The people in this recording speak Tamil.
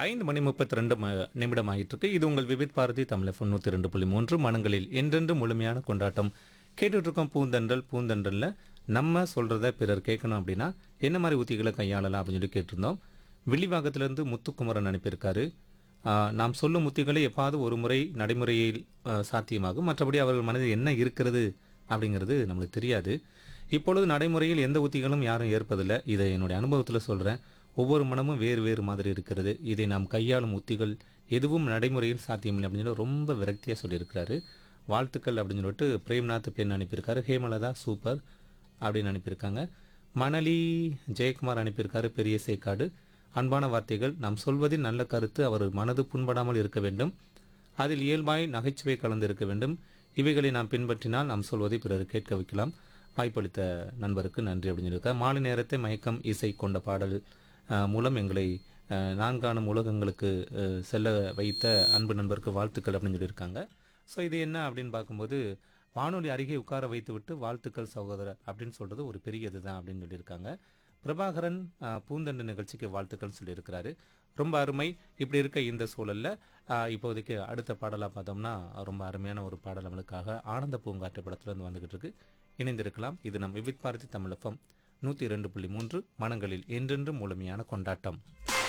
ஐந்து மணி முப்பத்தி ரெண்டு நிமிடம் ஆயிட்டு இருக்கு இது உங்கள் விவித் பாரதி தமிழ் தொண்ணூற்றி ரெண்டு புள்ளி மூன்று மனங்களில் என்றென்று முழுமையான கொண்டாட்டம் கேட்டுட்டு இருக்கோம் பூந்தன்றல் பூந்தன்றல்ல நம்ம சொல்றத பிறர் கேட்கணும் அப்படின்னா என்ன மாதிரி உத்திகளை கையாளலாம் அப்படின்னு சொல்லி கேட்டிருந்தோம் வில்லிவாக்கத்திலிருந்து முத்துக்குமரன் அனுப்பியிருக்காரு ஆஹ், நாம் சொல்லும் உத்திகளை எப்பாவது ஒரு முறை நடைமுறையில் ஆஹ், சாத்தியமாகும் மற்றபடி அவர்கள் மனதில் என்ன இருக்கிறது அப்படிங்கிறது நம்மளுக்கு தெரியாது இப்பொழுது நடைமுறையில் எந்த உத்திகளும் யாரும் ஏற்பதில்லை இதை என்னுடைய அனுபவத்தில் சொல்கிறேன் ஒவ்வொரு மனமும் வேறு வேறு மாதிரி இருக்கிறது இதை நாம் கையாளும் உத்திகள் எதுவும் நடைமுறையில் சாத்தியமில்லை அப்படின்னு சொல்லி ரொம்ப விரக்தியாக சொல்லியிருக்கிறாரு வாழ்த்துக்கள் அப்படின்னு சொல்லிட்டு பிரேம்நாத் பெண் அனுப்பியிருக்காரு ஹேமலதா சூப்பர் அப்படின்னு அனுப்பியிருக்காங்க மணலி ஜெயக்குமார் அனுப்பியிருக்காரு பெரிய சேக்காடு அன்பான வார்த்தைகள் நாம் சொல்வதில் நல்ல கருத்து அவர் மனது புண்படாமல் இருக்க வேண்டும் அதில் இயல்பாய் நகைச்சுவை கலந்து இருக்க வேண்டும் இவைகளை நாம் பின்பற்றினால் நாம் சொல்வதை பிறர் கேட்க வைக்கலாம் வாய்ப்பளித்த நண்பருக்கு நன்றி அப்படின்னு சொல்லியிருக்கார் மாலை நேரத்தை மயக்கம் இசை கொண்ட பாடல் அஹ், மூலம் எங்களை அஹ், நான்காணும் உலகங்களுக்கு அஹ், செல்ல வைத்த அன்பு நண்பருக்கு வாழ்த்துக்கள் அப்படின்னு சொல்லியிருக்காங்க ஸோ இது என்ன அப்படின்னு பார்க்கும்போது வானொலி அருகே உட்கார வைத்து விட்டு வாழ்த்துக்கள் சகோதரர் அப்படின்னு சொல்றது ஒரு பெரிய இதுதான் அப்படின்னு சொல்லியிருக்காங்க பிரபாகரன் அஹ், பூந்தண்டு நிகழ்ச்சிக்கு வாழ்த்துக்கள் சொல்லியிருக்கிறாரு ரொம்ப அருமை இப்படி இருக்க இந்த சூழல்ல அஹ், இப்போதைக்கு அடுத்த பாடலாக பார்த்தோம்னா ரொம்ப அருமையான ஒரு பாடல் நம்மளுக்காக ஆனந்த பூங்காற்று படத்துல இருந்து வந்துகிட்டு இருக்கு இணைந்திருக்கலாம் இது நம் விவித் பாரதி தமிழப்பம் நூற்றி இரண்டு புள்ளி மூன்று மனங்களில் என்றென்றும் முழுமையான கொண்டாட்டம்